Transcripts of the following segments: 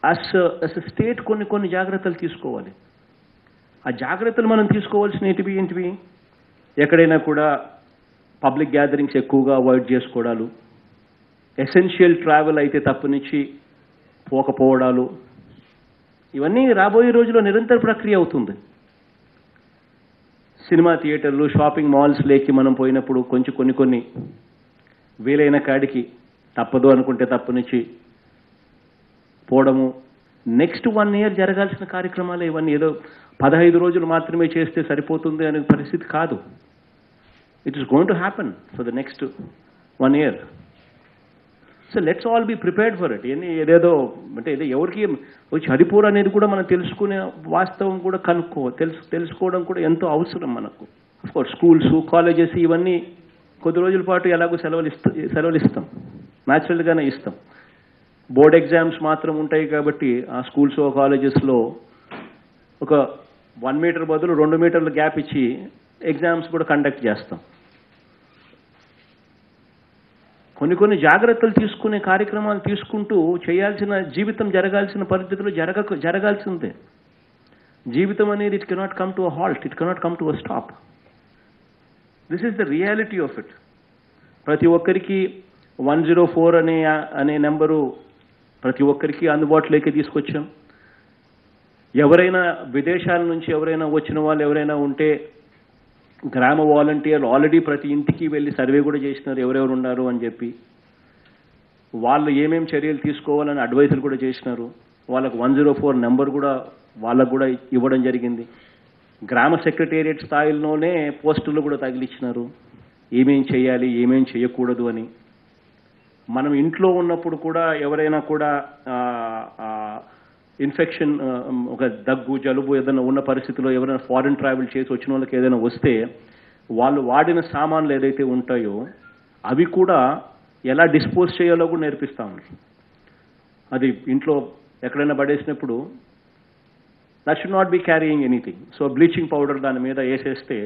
అస్ అస్ state కొన్ని కొన్ని జాగ్రత్తలు తీసుకోవాలి ఆ జాగ్రత్తలు మనం తీసుకోవాల్సిన ఏంటివి ఏంటివి ఎక్కడైనా కూడా పబ్లిక్ గ్యాదరింగ్స్ ఎక్కువగా అవాయిడ్ చేసుకోవడాలు ఎసెన్షియల్ ట్రావెల్ అయితే తప్పనిచ్చి పోకపోవడాలు ఇవన్నీ రాబోయే రోజుల్లో నిరంతర ప్రక్రియ అవుతుంది సినిమా థియేటర్లు షాపింగ్ మాల్స్ లేకి మనం పోయినప్పుడు కొంచెం కొన్ని కొన్ని వీలైన కాడికి తప్పదు అనుకుంటే తప్పనిచ్చి పోవడము నెక్స్ట్ వన్ ఇయర్ జరగాల్సిన కార్యక్రమాలు ఇవన్నీ ఏదో పదహైదు రోజులు మాత్రమే చేస్తే సరిపోతుంది అనే పరిస్థితి కాదు it is going to happen for the next one year so let's all be prepared for it ఇవన్నీ ఏదేదో అంటే ఏదో ఎవరికి వచ్చి హరిపూర్ అనేది కూడా మనం తెలుసుకునే వాస్తవం కూడా కనుక్కో తెలుసు తెలుసుకోవడం కూడా ఎంతో అవసరం మనకు కోర్స్ స్కూల్స్ కాలేజెస్ ఇవన్నీ కొద్ది రోజుల పాటు ఎలాగో సెలవులు ఇస్తా సెలవులు ఇస్తాం న్యాచురల్గానే ఇస్తాం బోర్డ్ ఎగ్జామ్స్ మాత్రం ఉంటాయి కాబట్టి ఆ స్కూల్స్ కాలేజెస్లో ఒక వన్ మీటర్ బదులు రెండు మీటర్ల గ్యాప్ ఇచ్చి ఎగ్జామ్స్ కూడా కండక్ట్ చేస్తాం కొన్ని కొన్ని జాగ్రత్తలు తీసుకునే కార్యక్రమాలు తీసుకుంటూ చేయాల్సిన జీవితం జరగాల్సిన పరిస్థితులు జరగ జరగాల్సిందే జీవితం అనేది it cannot come to a halt it cannot come to a stop this is the reality of it ప్రతి ఒక్కరికి వన్ జీరో ఫోర్ అనే అనే నెంబరు ప్రతి ఒక్కరికి అందుబాటులోకి తీసుకొచ్చాం ఎవరైనా విదేశాల నుంచి ఎవరైనా వచ్చిన వాళ్ళు ఎవరైనా ఉంటే గ్రామ వాలంటీర్లు ఆల్రెడీ ప్రతి ఇంటికి వెళ్ళి సర్వే కూడా చేసినారు ఎవరెవరు ఉన్నారు అని చెప్పి వాళ్ళు ఏమేం చర్యలు తీసుకోవాలని అడ్వైజులు కూడా చేసినారు వాళ్ళకు వన్ జీరో ఫోర్ నెంబర్ కూడా వాళ్ళకు కూడా ఇవ్వడం జరిగింది గ్రామ సెక్రటేరియట్ స్థాయిలోనే పోస్టులు కూడా తగిలిచ్చినారు ఏమేం చేయాలి ఏమేం చేయకూడదు అని మనం ఇంట్లో ఉన్నప్పుడు కూడా ఎవరైనా కూడా ఇన్ఫెక్షన్ ఒక దగ్గు జలుబు ఏదైనా ఉన్న పరిస్థితిలో ఎవరైనా ఫారిన్ ట్రావెల్ చేసి వచ్చిన వాళ్ళకి ఏదైనా వస్తే వాళ్ళు వాడిన సామాన్లు ఏదైతే ఉంటాయో అవి కూడా ఎలా డిస్పోజ్ చేయాలో కూడా నేర్పిస్తా ఉన్నారు అది ఇంట్లో ఎక్కడైనా పడేసినప్పుడు that should not be carrying anything so bleaching powder దాని మీద వేసేస్తే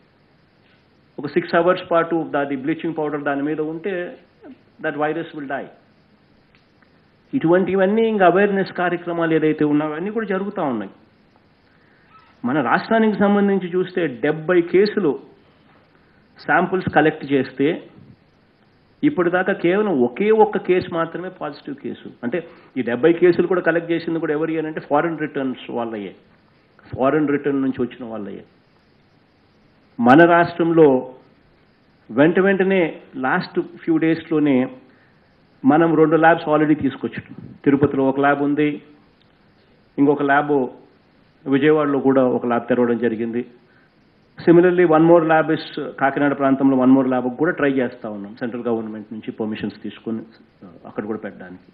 ఒక సిక్స్ అవర్స్ పాటు దాది బ్లీచింగ్ పౌడర్ దాని మీద ఉంటే దట్ వైరస్ విల్ డై ఇటువంటివన్నీ ఇంకా అవేర్నెస్ కార్యక్రమాలు ఏదైతే ఉన్నాయో అన్నీ కూడా జరుగుతూ ఉన్నాయి మన రాష్ట్రానికి సంబంధించి చూస్తే డెబ్బై కేసులు శాంపుల్స్ కలెక్ట్ చేస్తే ఇప్పటిదాకా కేవలం ఒకే ఒక్క కేసు మాత్రమే పాజిటివ్ కేసు అంటే ఈ డెబ్బై కేసులు కూడా కలెక్ట్ చేసింది కూడా ఎవరి అని అంటే ఫారిన్ రిటర్న్స్ వాళ్ళయ్యే ఫారిన్ రిటర్న్ నుంచి వచ్చిన వాళ్ళయ్యే మన రాష్ట్రంలో వెంట వెంటనే లాస్ట్ ఫ్యూ డేస్లోనే మనం రెండు ల్యాబ్స్ ఆల్రెడీ తీసుకొచ్చాం తిరుపతిలో ఒక ల్యాబ్ ఉంది ఇంకొక ల్యాబ్ విజయవాడలో కూడా ఒక ల్యాబ్ తెరవడం జరిగింది similarly one more lab is Kakinada ప్రాంతంలో వన్ మోర్ ల్యాబ్ కూడా ట్రై చేస్తూ ఉన్నాం సెంట్రల్ గవర్నమెంట్ నుంచి పర్మిషన్స్ తీసుకొని అక్కడ కూడా పెట్టడానికి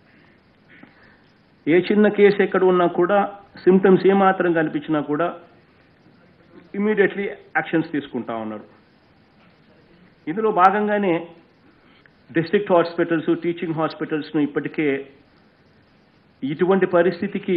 ఏ చిన్న కేసు ఎక్కడ ఉన్నా కూడా సిమ్టమ్స్ ఏమాత్రం కనిపించినా కూడా ఇమీడియట్లీ యాక్షన్స్ తీసుకుంటా ఉన్నారు ఇందులో భాగంగానే డిస్ట్రిక్ట్ హాస్పిటల్స్ టీచింగ్ హాస్పిటల్స్ను ఇప్పటికే ఇటువంటి పరిస్థితికి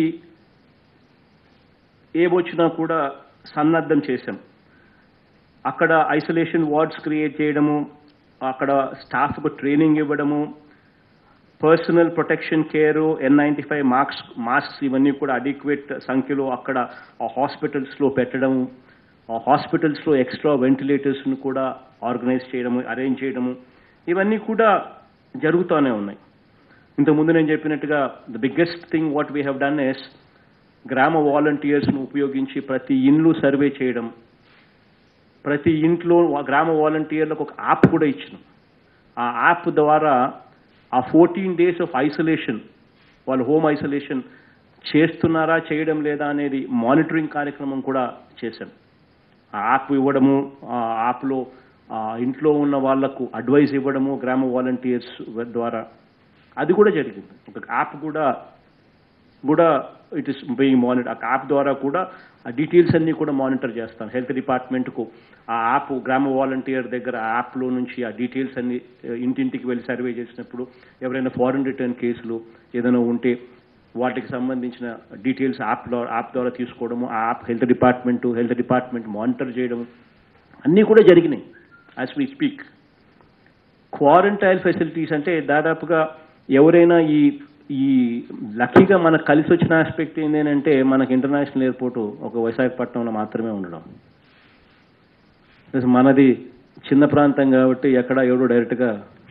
ఏవొచ్చినా కూడా సన్నద్ధం చేశాం అక్కడ ఐసోలేషన్ వార్డ్స్ క్రియేట్ చేయడము అక్కడ స్టాఫ్కు ట్రైనింగ్ ఇవ్వడము personal protection care N ninety five masks masks ఇవన్నీ కూడా అడిక్వేట్ సంఖ్యలో అక్కడ ఆ హాస్పిటల్స్లో పెట్టడము ఆ హాస్పిటల్స్లో ఎక్స్ట్రా వెంటిలేటర్స్ను కూడా ఆర్గనైజ్ చేయడము అరేంజ్ చేయడము ఇవన్నీ కూడా జరుగుతూనే ఉన్నాయి ఇంతకుముందు నేను చెప్పినట్టుగా the biggest thing what we have done is గ్రామ వాలంటీర్స్ను ఉపయోగించి ప్రతి ఇండ్లు సర్వే చేయడం ప్రతి ఇంట్లో గ్రామ వాలంటీర్లకు ఒక యాప్ కూడా ఇచ్చినాం ఆ యాప్ ద్వారా ఆ ఫోర్టీన్ డేస్ ఆఫ్ ఐసోలేషన్ వాళ్ళు హోమ్ ఐసోలేషన్ చేస్తున్నారా చేయడం లేదా అనేది మానిటరింగ్ కార్యక్రమం కూడా చేశాం ఆ యాప్ ఇవ్వడము ఆ యాప్లో ఆ ఇంట్లో ఉన్న వాళ్లకు అడ్వైస్ ఇవ్వడము గ్రామ వాలంటీర్స్ ద్వారా అది కూడా జరిగింది ఒక యాప్ కూడా కూడా ఇట్ ఇస్ బీయింగ్ మానిటర్ ఆ యాప్ ద్వారా కూడా ఆ డీటెయిల్స్ అన్నీ కూడా మానిటర్ చేస్తాం హెల్త్ డిపార్ట్మెంట్కు ఆ యాప్ గ్రామ వాలంటీర్ దగ్గర ఆ యాప్లో నుంచి ఆ డీటెయిల్స్ అన్ని ఇంటింటికి వెళ్ళి సర్వే చేసినప్పుడు ఎవరైనా ఫారిన్ రిటర్న్ కేసులు ఏదైనా ఉంటే వాటికి సంబంధించిన డీటెయిల్స్ యాప్ యాప్ ద్వారా తీసుకోవడము ఆ app health department health department monitor చేయడము అన్నీ కూడా జరిగినాయి as we speak quarantine facilities అంటే దాదాపుగా ఎవరైనా ఈ ఈ లక్కీగా మనకు కలిసి వచ్చిన ఆస్పెక్ట్ ఏంటంటే మనకి ఇంటర్నేషనల్ ఎయిర్పోర్ట్ ఒక విశాఖపట్నంలో మాత్రమే ఉండడం ప్లస్ మనది చిన్న ప్రాంతం కాబట్టి ఎక్కడ ఎవడు డైరెక్ట్గా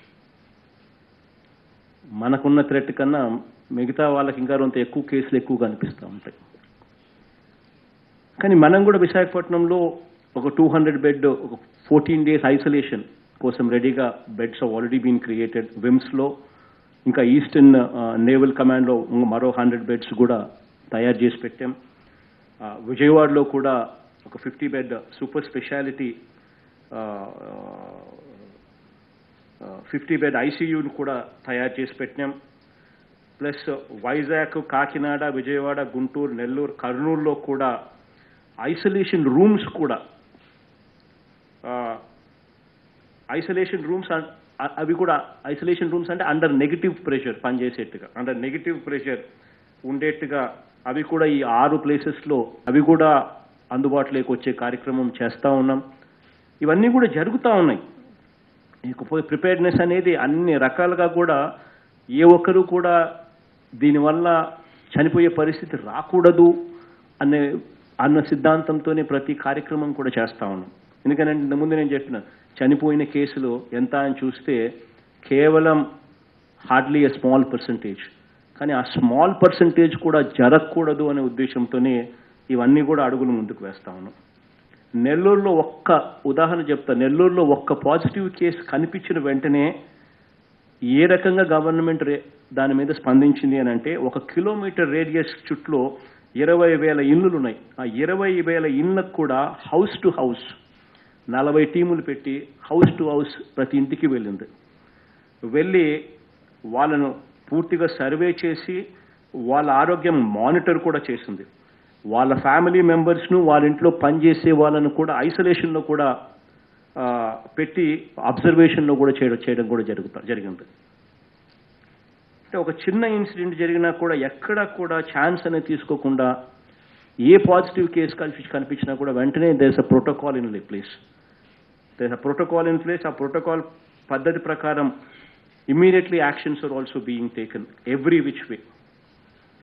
మనకున్న థ్రెట్ కన్నా మిగతా వాళ్ళకి ఇంకా కొంత ఎక్కువ కేసులు ఎక్కువ కనిపిస్తూ ఉంటాయి కానీ మనం కూడా విశాఖపట్నంలో ఒక టూ హండ్రెడ్ బెడ్ ఒక ఫోర్టీన్ డేస్ ఐసోలేషన్ కోసం రెడీగా బెడ్స్ ఆల్రెడీ బీన్ క్రియేటెడ్ విమ్స్లో ఇంకా ఈస్టర్న్ నేవల్ కమాండ్లో మరో హండ్రెడ్ బెడ్స్ కూడా తయారు చేసి పెట్టాం ఆ, విజయవాడలో కూడా ఒక fifty bed super speciality fifty bed ఐసీయూని కూడా తయారు చేసి పెట్టినాం ప్లస్ వైజాగ్ కాకినాడ విజయవాడ గుంటూరు నెల్లూరు కర్నూలులో కూడా ఐసోలేషన్ రూమ్స్ కూడా ఐసోలేషన్ రూమ్స్ అవి కూడా ఐసోలేషన్ రూమ్స్ అంటే అండర్ నెగిటివ్ ప్రెషర్ పనిచేసేట్టుగా అండర్ నెగిటివ్ ప్రెషర్ ఉండేట్టుగా అవి కూడా ఈ ఆరు ప్లేసెస్లో అవి కూడా అందుబాటులోకి వచ్చే కార్యక్రమం చేస్తూ ఉన్నాం ఇవన్నీ కూడా జరుగుతూ ఉన్నాయి ఇకపోతే ప్రిపేర్డ్నెస్ అనేది అన్ని రకాలుగా కూడా ఏ ఒక్కరు కూడా దీనివల్ల చనిపోయే పరిస్థితి రాకూడదు అనే అన్న సిద్ధాంతంతోనే ప్రతి కార్యక్రమం కూడా చేస్తా ఉన్నాం ఎందుకంటే ఇంతకు ముందు నేను చెప్పిన చనిపోయిన కేసులు ఎంత అని చూస్తే కేవలం హార్డ్లీ ఎ స్మాల్ పర్సంటేజ్ కానీ ఆ స్మాల్ పర్సంటేజ్ కూడా జరగకూడదు అనే ఉద్దేశంతోనే ఇవన్నీ కూడా అడుగులు ముందుకు వేస్తా ఉన్నాం నెల్లూరులో ఒక్క ఉదాహరణ చెప్తా నెల్లూరులో ఒక్క పాజిటివ్ కేసు కనిపించిన వెంటనే ఏ రకంగా గవర్నమెంట్ రే దాని మీద స్పందించింది అని అంటే ఒక కిలోమీటర్ రేడియస్ చుట్టూ ఇరవై వేల ఇళ్ళు ఉన్నాయి ఆ ఇరవై వేల ఇళ్ళకు కూడా హౌస్ టు హౌస్ నలభై టీములు పెట్టి హౌస్ టు హౌస్ ప్రతి ఇంటికి వెళ్ళింది వెళ్ళి వాళ్ళను పూర్తిగా సర్వే చేసి వాళ్ళ ఆరోగ్యం మానిటర్ కూడా చేసింది వాళ్ళ ఫ్యామిలీ మెంబర్స్ను వాళ్ళ ఇంట్లో పనిచేసే వాళ్ళను కూడా ఐసోలేషన్లో కూడా ఆ, పెట్టి అబ్జర్వేషన్లో కూడా చేయడం చేయడం కూడా జరుగుతా జరిగింది అంటే ఒక చిన్న ఇన్సిడెంట్ జరిగినా కూడా ఎక్కడ కూడా ఛాన్స్ అనేది తీసుకోకుండా ఏ పాజిటివ్ కేసు కనిపి కనిపించినా కూడా వెంటనే there's a protocol in place there's a protocol in place ఆ ప్రోటోకాల్ పద్ధతి ప్రకారం immediately actions are also being taken every which way